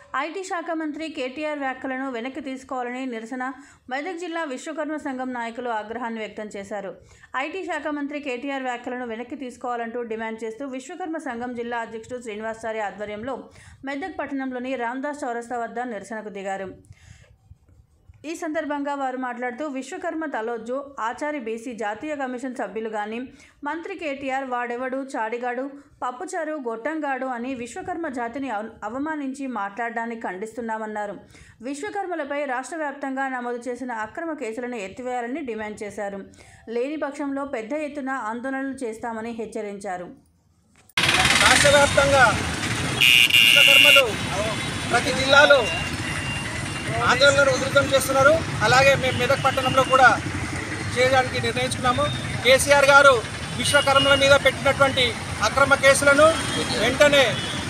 IT శాఖ మంత్రి కేటీఆర్ వ్యాఖ్యలను వెనక్కి తీసుకోవాలని నిరసన మెదక్ జిల్లా విశ్వకర్మ సంఘం నాయకులు ఆగ్రహాన్ని వ్యక్తం చేశారు ఐటీ శాఖ మంత్రి కేటీఆర్ వ్యాఖ్యలను వెనక్కి తీసుకోవాలంటూ డిమాండ్ చేస్తూ విశ్వకర్మ సంఘం జిల్లా అధ్యక్షుడు శ్రీనివాసారి ఆధ్వర్యంలో మెదక్ పట్టణంలోని రామ్దాస్ చౌరస్తా వద్ద నిరసనకు దిగారు ఈ సందర్భంగా వారు మాట్లాడుతూ విశ్వకర్మ తలోజు ఆచారి బీసీ జాతీయ కమిషన్ సభ్యులు కానీ మంత్రి కేటీఆర్ వాడెవడు చాడిగాడు పప్పుచారు గొట్టంగాడు అని విశ్వకర్మ జాతిని అవ- అవమానించి మాట్లాడడాన్ని ఖండిస్తున్నామన్నారు విశ్వకర్మలపై రాష్ట్ర వ్యాప్తంగా నమోదు చేసిన అక్రమ కేసులను ఎత్తివేయాలని డిమాండ్ చేశారు లేని పక్షంలో పెద్ద ఎత్తున ఆందోళనలు చేస్తామని హెచ్చరించారు రాష్ట్ర వ్యాప్తంగా విశ్వకర్మలు ప్రతి జిల్లాలో ఆందోళనలు ఉధృతం చేస్తున్నారు అలాగే మేము మెదక్ పట్టణంలో కూడా చేయడానికి నిర్ణయించుకున్నాము కేసీఆర్ గారు విశ్వకర్మల మీద పెట్టినటువంటి అక్రమ కేసులను వెంటనే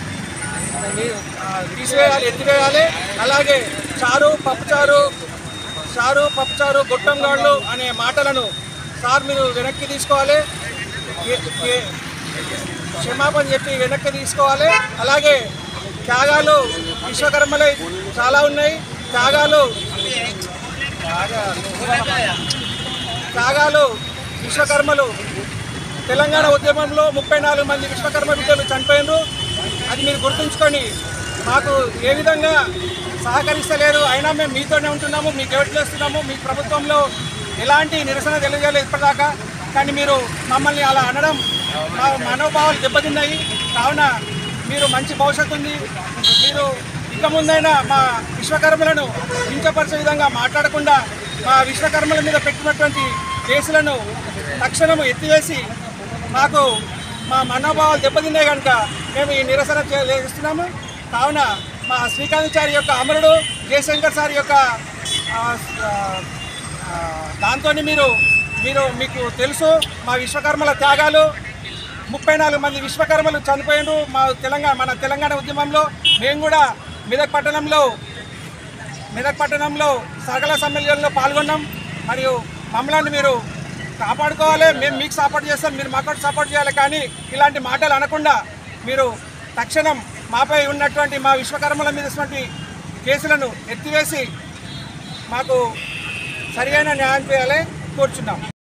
ఆ, తీసివేయాలి ఎత్తివేయాలి అలాగే చారు పప్పుచారు చారు పప్పుచారు గొట్టంగాళ్ళు అనే మాటలను సార్ మీరు వెనక్కి తీసుకోవాలి ఏ- ఏ- క్షమాపణ చెప్పి వెనక్కి తీసుకోవాలి అలాగే త్యాగాలు విశ్వకర్మలై చాలా ఉన్నాయి త్యాగాలు త్యాగాలు విశ్వకర్మలు తెలంగాణ ఉద్యమంలో ముప్పై నాలుగు మంది విశ్వకర్మ బిడ్డలు చనిపోయినారు అది మీరు గుర్తుంచుకొని మాకు ఏ విధంగా సహకరిస్తలేరు అయినా మేము మీతోనే ఉంటున్నాము మీకు ఎవట్లేస్తున్నాము మీ ప్రభుత్వంలో ఎలాంటి నిరసన తెలియజేయలేదు ఇప్పటిదాకా కానీ మీరు మమ్మల్ని అలా అనడం మా మనోభావాలు దెబ్బతిన్నాయి కావున మీరు మంచి భవిష్యత్తు ఉంది మీరు ఇక ముందైనా మా విశ్వకర్మలను కించపరిచే విధంగా మాట్లాడకుండా మా విశ్వకర్మల మీద పెట్టినటువంటి కేసులను తక్షణము ఎత్తివేసి మాకు మా మనోభావాలు దెబ్బతిన్నాయి కనుక మేము ఈ నిరసన చే- చేస్తున్నాము కావున మా శ్రీకాంతాచారి యొక్క అమరుడు జయశంకర్ సార్ యొక్క దాంతో మీరు మీరు మీకు తెలుసు మా విశ్వకర్మల త్యాగాలు ముప్పై నాలుగు మంది విశ్వకర్మలు చనిపోయినారు మా తెలంగాణ మన తెలంగాణ ఉద్యమంలో మేము కూడా మెదక్ పట్టణంలో మెదక్ పట్టణంలో సకల సమ్మేళనంలో పాల్గొన్నాం మరియు మమ్మల్ని మీరు కాపాడుకోవాలి మేము మీకు సపోర్ట్ చేస్తాం మీరు మాకు సపోర్ట్ చేయాలి కానీ ఇలాంటి మాటలు అనకుండా మీరు తక్షణం మాపై ఉన్నటువంటి మా విశ్వకర్మల మీద ఉన్నటువంటి కేసులను ఎత్తివేసి మాకు సరియైన న్యాయం చేయాలి కోరుచున్నాం